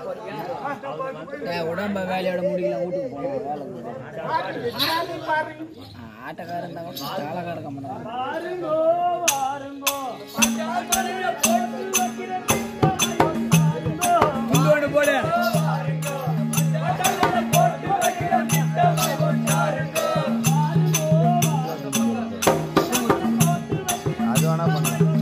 ஏய், உடம்ப வேலையோட முடிக்கலாம் வீட்டுக்கு போகணும் வேலை இருக்குது. ஆ, ஆட்டக்காரன் தான் காலக்காரன் கம்மன் வாருங்கோ வாருங்கோ கொண்டு போடு அது வேணா பண்ணுறேன்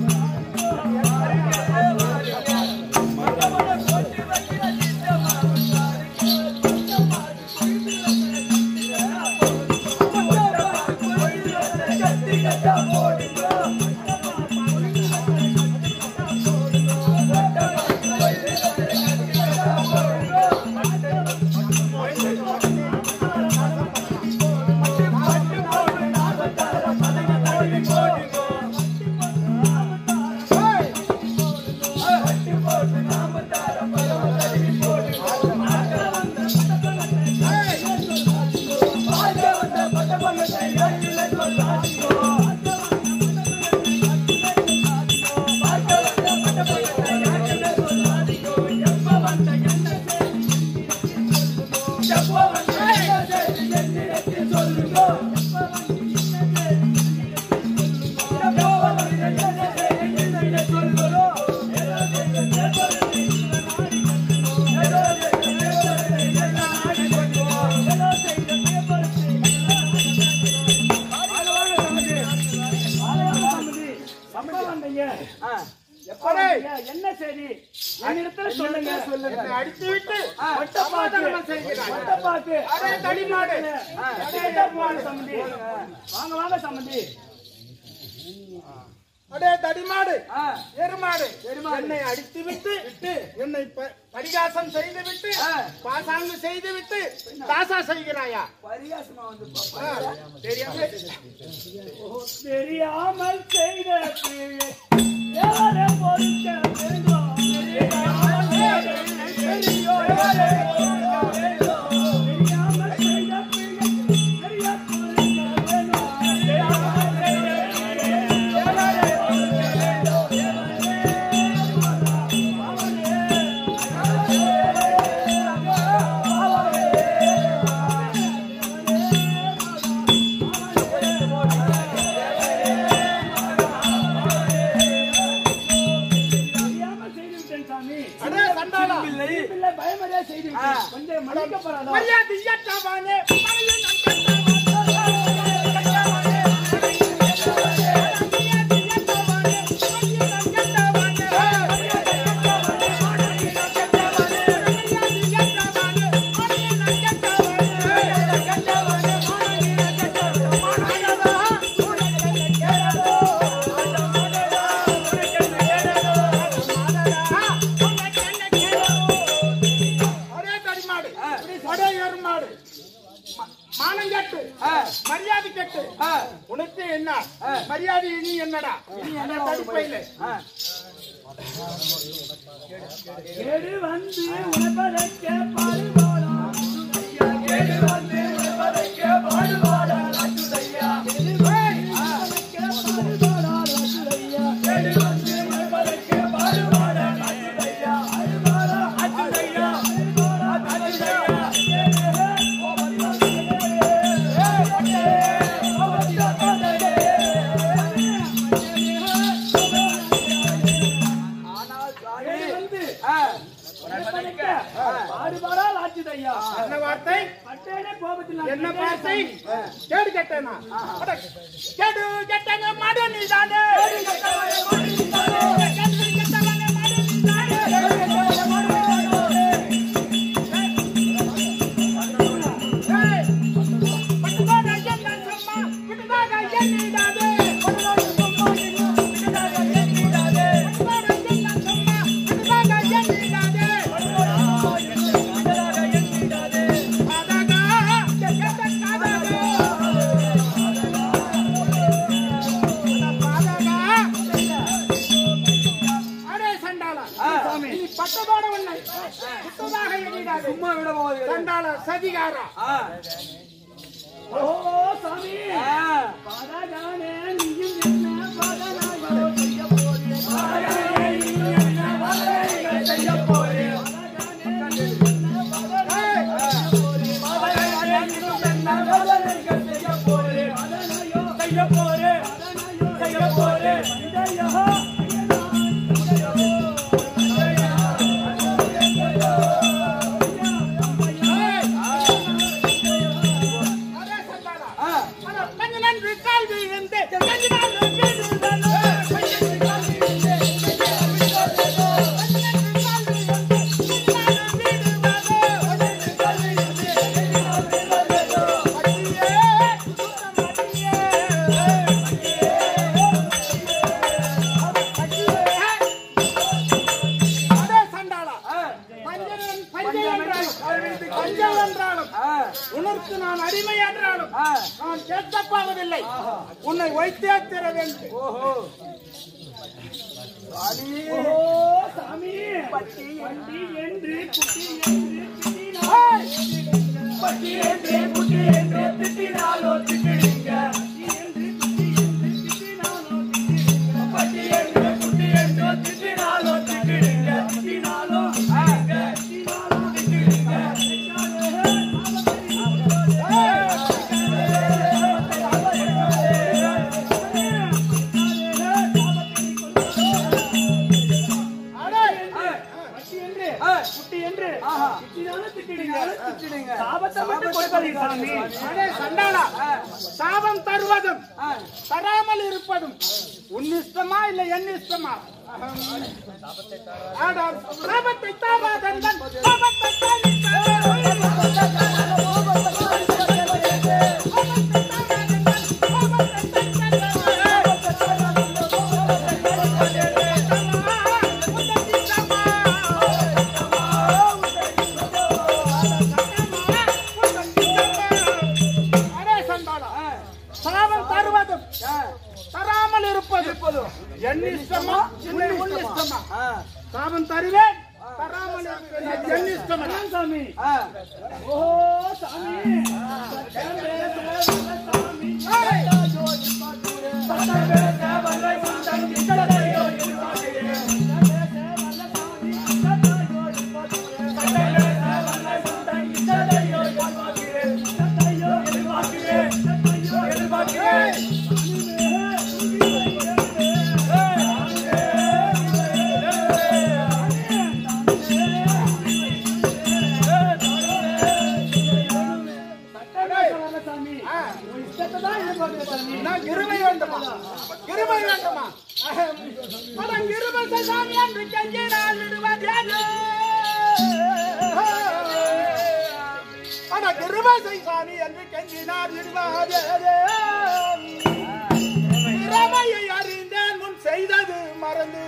என்ன செய்தி என்னிடத்துல சொல்லுங்க சொல்லுங்க அடித்து விட்டு சமாதானம் செய்கிறாய். வட்டப்பாக்கு அடே தடிமாடு. கேட்டா போன சம்பந்தி வாங்க வாங்க சம்பந்தி அடே தடிமாடு ஆ, எருமாடு எருமாடு. என்னை அடித்து விட்டு விட்டு என்னை ப- பரிகாசம் செய்து விட்டு ஆ. பாசாங்கு செய்து விட்டு தாசா செய்கிறாயா பரிகாசமா வந்து பாப்பா. ஆ, தெரியாம தெரியாமல் செய்த பிழை யாரை பொறுக்க வேண்டும்? தெரியாமல் செய்த பிழை யாரை பொறுக்க வேண்டும்? தெரியாமல் செய்த பிழை யாரை பொறுக்க வேண்டும்? தெரியாமல் செய்த பிழை யாரை பொறுக்க வேண்டும்? தெரியாமல் செய்து விட்டேன் சாமி. அடே சண்டாளா பிள்ளை பயமறியா செய்து விட்டேன். கொஞ்சம் மன்னிக்கப்படாதா? மரியாதை இயற்றவானே ஒரே தடிமாடு ஒரே எருமாடு ம- மானம் கட்டு மரியாதை கட்டு உனக்கு என்ன மரியாதை இனி என்னடா இனி என்ன தடுப்பையில கேடு வந்து உணவதற்க பாடுபாடா கேடு வந்து உணவதற்க பாடுபாடா ராசுதையா கேடு வந்து உணவதற்க பாடுபாடா ராசுதையா கேடு வந்து உணவதற்க பாடுபாடா ராசுதையா அருமாடா ராசுதையா அருமாடா ராசுதையா கேடு வந்து உணவதற்க பாடுபாடா ராசுதையா என்ன வார்த்தை பட்டேனே கோபத்தில் நான் என்ன கேட்டேன் வார்த்தை சாமி. கேடு கட்டனா அட, கேடு கட்டன மாடு நீதானே ஏய், பட்டுதாக ஐயன் நான் சொன்னா, பட்டுதாக ஐயன் நீதானே. பட்டுதாக ஐயன் நீதானே. பட்டுதாக ஐயன் நான் சொன்னா, பட்டுதாக ஐயன் நீதானே. காதாகா, கேட்ட காதாகா. காதாகா. அடே சண்டாளா நீ பட்டதோட உன்னை புத்ததாக எண்ணிடாதே. சும்மா விட போவது சண்டாள சதிகாரா ஓ சாமி பாதாகானே நீயும் என்ன பாதனாயோ செய்ய போறே பாதாகானே நீயும் என்ன பாதனாயோ செய்ய போறே பாதாகானே அரே சண்டாளா. ஆனா, கொஞ்ச நன்று கால் வீழ்ந்து, கொஞ்ச நாள் வீழ்ந்தானோ. கொஞ்ச நன்று கால் வீழ்ந்து, கொஞ்ச நாள் வீழ்ந்தானோ. கொஞ்ச நன்று கால் வீழ்ந்து, கொஞ்ச நாள் வீழ்ந்தானோ. கொஞ்ச நன்று கால் வீழ்ந்து, கொஞ்ச நாள் வீழ்ந்தானோ. அடியே, சுத்தம் அடியே. அடே சண்டாளா. பஞ்சன் பஞ்சம் என்றாலும், பஞ்சம் என்றாலும், உனக்கு நான் அடிமை என்றாலும் நான் கேட்கப்போவதில்லை உன்னை வைத்தே தர வேண்டும் சாமி பட்டி வண்டி என்று குட்டி என்று திட்டினாய். பட்டி என்று குட்டி என்று திட்டினாலோ திட்டிடுங்க பட்டி என்று குட்டி என்று திட்டினாலோ திட்டிடுங்க திட்டினாலோ திட்டினாலோ திட்டிடுங்க சாபம் தருவதும் தராமல் இருப்பதும் உன் இஷ்டமா இல்ல என் இஷ்டமா ஆடா, சாபத்தை தாராதந்தன் சாபத்தை அரே சண்டாளா, சாபம் தருவதும் தராமல் இருப்பதும் என் இஷ்டமா இல்லை உன் இஷ்டமா சாபம் தருவேன் தராமல் இருப்பேன் என் இஷ்டமா சாமி ஓ சாமி நான் கிருபை வேண்டுமா கிருபை வேண்டுமா அதான் கிருபை சாமி என்று கெஞ்சினால் விடுவதேனோ? ஆனா கிருபை சாமி என்று கெஞ்சினார் விடுவதேனோ? திறமையை அறிந்தேன் முன் செய்தது மறந்து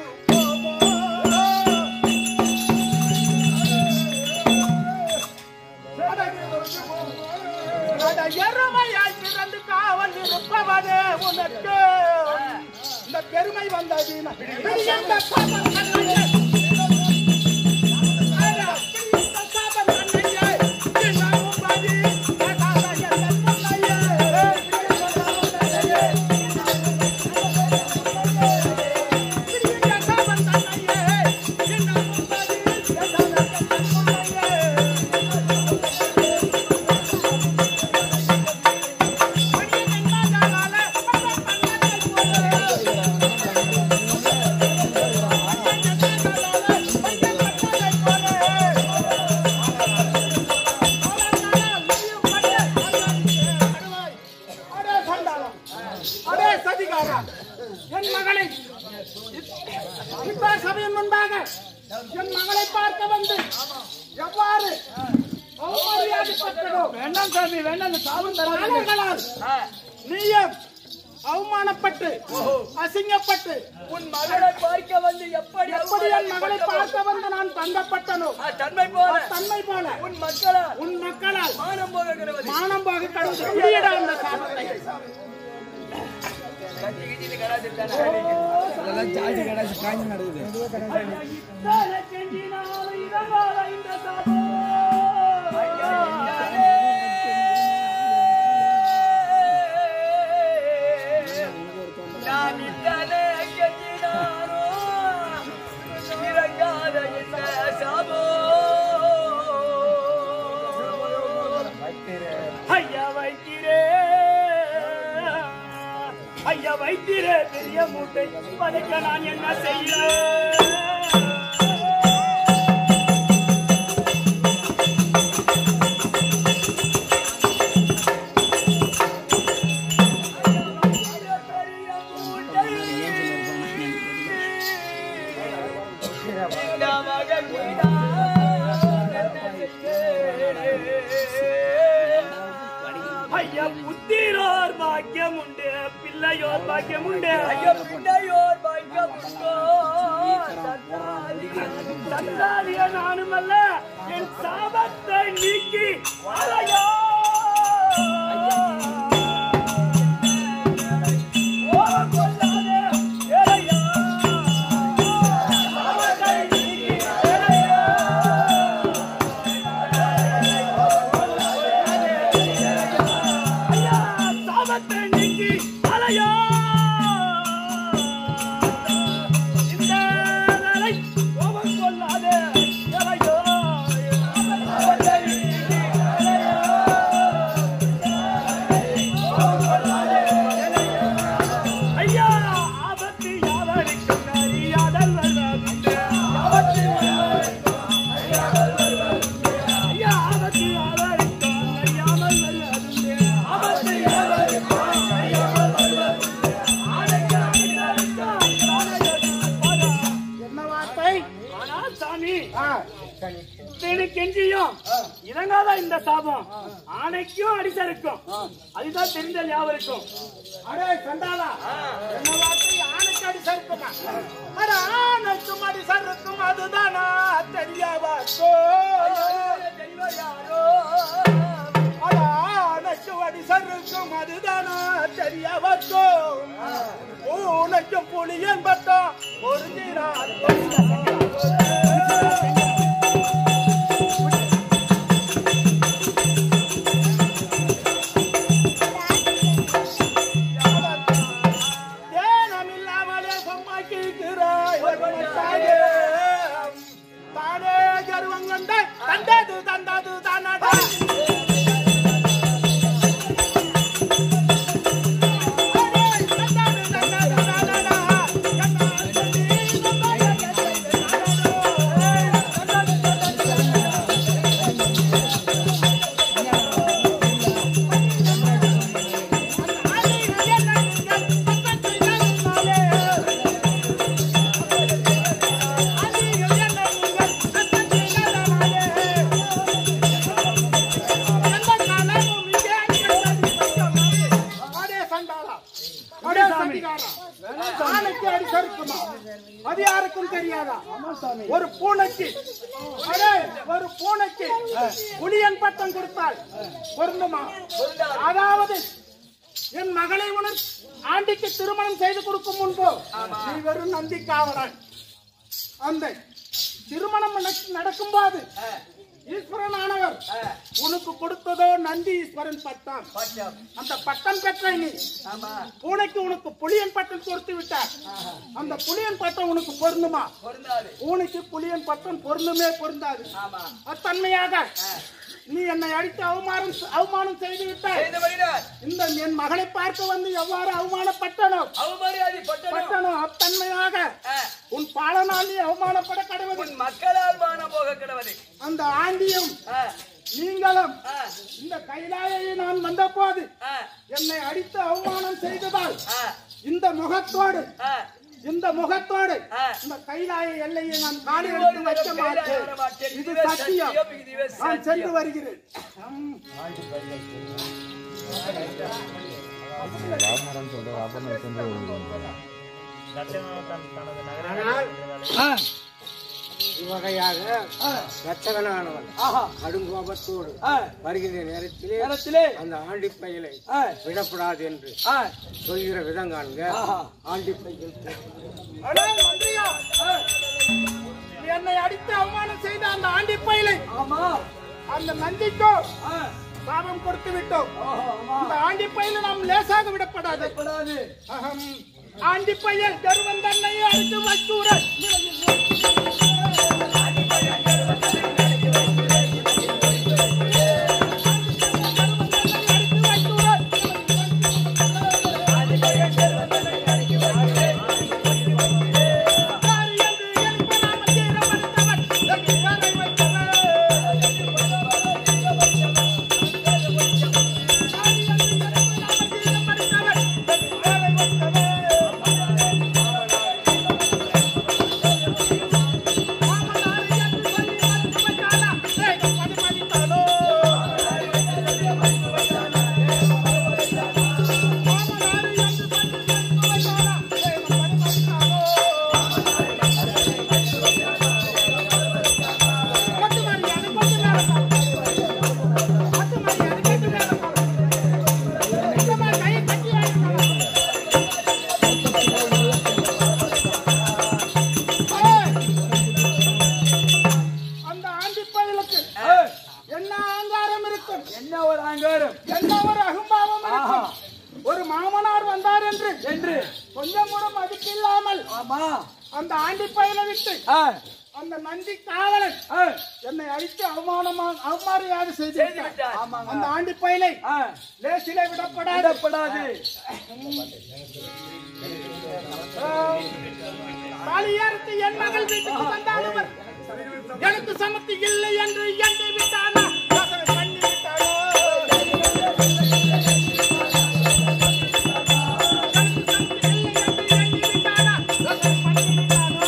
அட எருமையாய் பிறந்து காவல் இருப்பவனே உனக்கு இந்த பெருமை வந்தது பிரியந்த சாபம் கண்ணையே. அட, பிரியந்த சாபம் கண்ணையே. தினமும் பதி கேட்காத எங்கள் முன்னையே. பிரியந்த சாபம் கண்ணையே. பிரியந்த சாபம் கண்ணையே. தினமும் பதி கேட்காத எங்கள் முன்னையே. என் மகளை இப்ப சபையின் முன்பாக என் மகளை பார்க்க வந்து எவ்வாறு அவமரியாதைப்பட்டதோ வேண்டாம் சாமி வேண்டாம் சாபம் நீயும் அவமானப்பட்டு அசிங்கப்பட்டு உன் மகளை பார்க்க வந்து எப்படி எப்படி என் மகளை பார்க்க வந்து நான் தங்கப்பட்டனோ தன்மை போல தன்மை போல உன் மக்களால் உன் மக்களால் மானம் போக கிடவது மானம் போக கடந்து குடியிட அந்த சாபத்தை அதெல்லாம் ஜாதி கடாச்சு காஞ்சி நடக்குது நான் இத்தனை கெஞ்சினாரோ இறங்காத இந்த சாபோ ஐயா வைத்திரே ஐயா வைத்திரே பெரிய மூட்டை படைக்க நான் என்ன செய்ய ஐயா புத்திரோர் பாக்கியம் உண்டு பிள்ளையோர் பாக்கியம் உண்டு ஐயா பிள்ளையோர் பாக்கியம் சந்தாரிய நானும் அல்ல என் சாபத்தை நீக்கி வாழையா ஓ கொல்லாதே ஏழையா சாபத்தை நீக்கி ஏழையா ஐயா சாபத்தை நீக்கி அலையா இந்த வேலை கோபம் கொள்ளாதே அலையோ சாபத்தை நீக்கி அலையா கோபம் கொள்ளாதே ஐயா ஆபத்து யாவருக்கும் அறியாதல் வருவது ஆபத்து ஐயா ஆபத்து யாவருக்கும் அறியாமல் வருவது ஆபத்து யாவருக்கும் அறியாமல் வருவது ஆணைக்கு அடித்தால் ஆணையது என்ன வார்த்தை ஆனா சாமி ஆ, இத்தனை கெஞ்சியும் இறங்காத இந்த சாபம் ஆணைக்கும் அடிசருக்கும் அதுதான் தெரிஞ்சல் யாவருக்கும் அடே சண்டாளா என்ன வார்த்தை ஆணைக்கு அடி சறுக்குமா அட ஆணைக்கும் அடி சறுக்கும் அதுதானா தெரியாவாக்கோ அட ஆணைக்கு அடி சறுக்கும் அதுதானா தெரியாவாக்கோ பூனைக்கும் புளியன் பட்டம் ஒருங்கினார் ஏனமில்லாமலே சம்பாதிக்கிறாய் தானே தானே கருவம் கொண்ட தந்தது தந்தது தானடா அது யாருக்கும் தெரியாதா ஒரு பூனைக்கு அடே, ஒரு பூனைக்கு புலியன் பட்டம் கொடுத்தால் பொருந்துமா அதாவது என் மகளை உனக்கு ஆண்டிக்கு திருமணம் செய்து கொடுக்கும் முன்பு நீ வெறும் நந்தி காவலன் அந்த திருமணம் நடக்க- நடக்கும்போது ஈஸ்வரன் ஆனவர் உனக்கு கொடுத்ததோ நந்தி ஈஸ்வரன் பட்டம் அந்த பட்டம் பெற்ற நீ பூனைக்கு உனக்கு புலியன் பட்டம் கொடுத்து விட்டார் அந்த புலியன் பட்டம் உனக்கு பொருந்துமா பூனைக்கு புலியன் பட்டம் பொருந்துமே பொருந்தாது அத்தன்மையாக நீ என்னை அடித்து அவமானம் அவமானம் செய்து விட்டாய் இந்த என் மகளை பார்க்க வந்து எவ்வாறு அவமானப்பட்டனோ பட்டனோ அத்தன்மையாக உன் பாலனால் நீ அவமானப்பட கடவுள் மக்களால் வான போக கிடவது அந்த ஆண்டியும் நீங்களும் இந்த கைலாயை நான் வந்த போது என்னை அடித்து அவமானம் செய்ததால் இந்த முகத்தோடு இந்த முகத்தோடு இந்த கைலாய எல்லையை நான் காலி எடுத்து வைக்க மாட்டேன் இது சத்தியம் நான் சென்று வருகிறேன் ம். ஆனால் இவ்வகையாக ரத்தகனானவன் கடுங்கோபத்தோடு வருகின்ற நேரத்திலே நேரத்திலே அந்த ஆண்டி பையலை ஆ, விடப்படாது என்று ஆ, சொல்கிற விதம் காண்க ஆஹா. ஆண்டி பையல் என்னை அடித்து அவமானம் செய்த அந்த ஆண்டி பையலை ஆமா அந்த நந்திக்கோ ஆ, சாபம் கொடுத்து விட்டோம் ஆஹா, ஆமா அந்த ஆண்டி பையலை நாம் லேசாக விடப்படாது கூடாது அகம். ஆண்டி பையல் கருவன் தன்னை அடித்து வச்சூர ஆ என்ன அகங்காரம் இருக்கும் என்ன ஒரு அங்காரம் என்ன ஒரு அகம்பாவம் இருக்கும் ஒரு மாமனார் வந்தார் என்று என்று கொஞ்சம் கூட மதிப்பில்லாமல் ஆமா அந்த ஆண்டி பயில விட்டு ஆ, அந்த நந்தி காவலன் ஆ, என்னை அடித்து அவமானமாக அவமாரியாக செய்து செய்து விட்டார். விட்டார். ஆமாங்க அந்த ஆண்டி பயிலை ஆ, லேசிலே விடப்படாது விடப்படாது காளியாருக்கு என் மகள் வீட்டுக்கு வந்தாலும் எனக்கு சமத்தி இல்லை என்று எண்ணி விட்டானா யோசனை பண்ணி விட்டானோ எனக்கு சமத்தி இல்லை என்று எண்ணி விட்டானா யோசனை பண்ணி விட்டானோ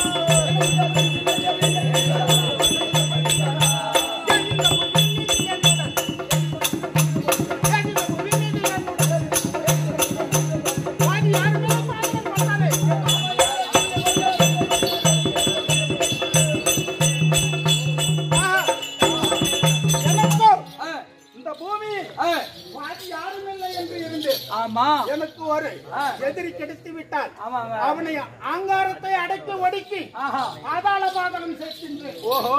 எண்ணின புவிநீதி என்னுடன். எண்ணின புவிநீதி என்னுடன். வாடி யாருமே பாதகம் பண்ணாதே. எனக்கு ஆ, இந்த பூமி ஆ, பாதி யாரும் இல்லை என்று இருந்து ஆமா எனக்கு ஒரு எதிரி கிடைத்து விட்டால் ஆமாங்க. அவனை ஆங்காரத்தை அடக்கி ஒடுக்கி ஆஹா பாதாள பாதகம் சேர்க்கின்றேன் ஓஹோ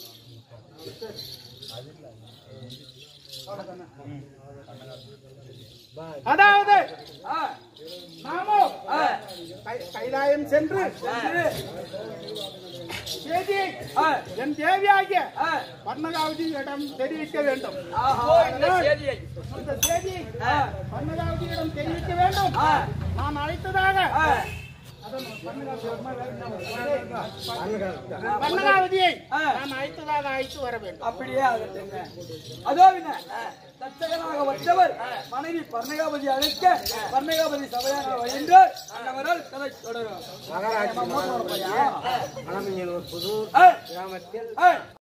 அதாவது ஆ, நாமோ ஆ, கை- கைலாயம் சென்று சென்று, செய்தியை ஆ, என் தேவியாகிய ஆ, பர்ணகாவதியிடம் தெரிவிக்க வேண்டும் ஆஹா இந்த செய்தியை அந்த செய்தியை ஆ, பர்ணகாவதியிடம் தெரிவிக்க வேண்டும் ஆ, நான் அழைத்ததாக ஆ, பர்ணகாவதியை ஆ. நான் அழைத்ததாக அழைத்து வர வேண்டும் அப்படியே ஆகட்டுங்க அதோ என்ன தச்சகனாக வந்தவர் மனைவி பர்ணகாபதி அழைக்க பர்ணகாபதி சபையாக என்று அன்னவரால் கதை தொடரும் மகாராஜ் மோட்டர் ஓட போறியா? மணமையில் ஒரு புது ஆ, கிராமத்தில் ஆ,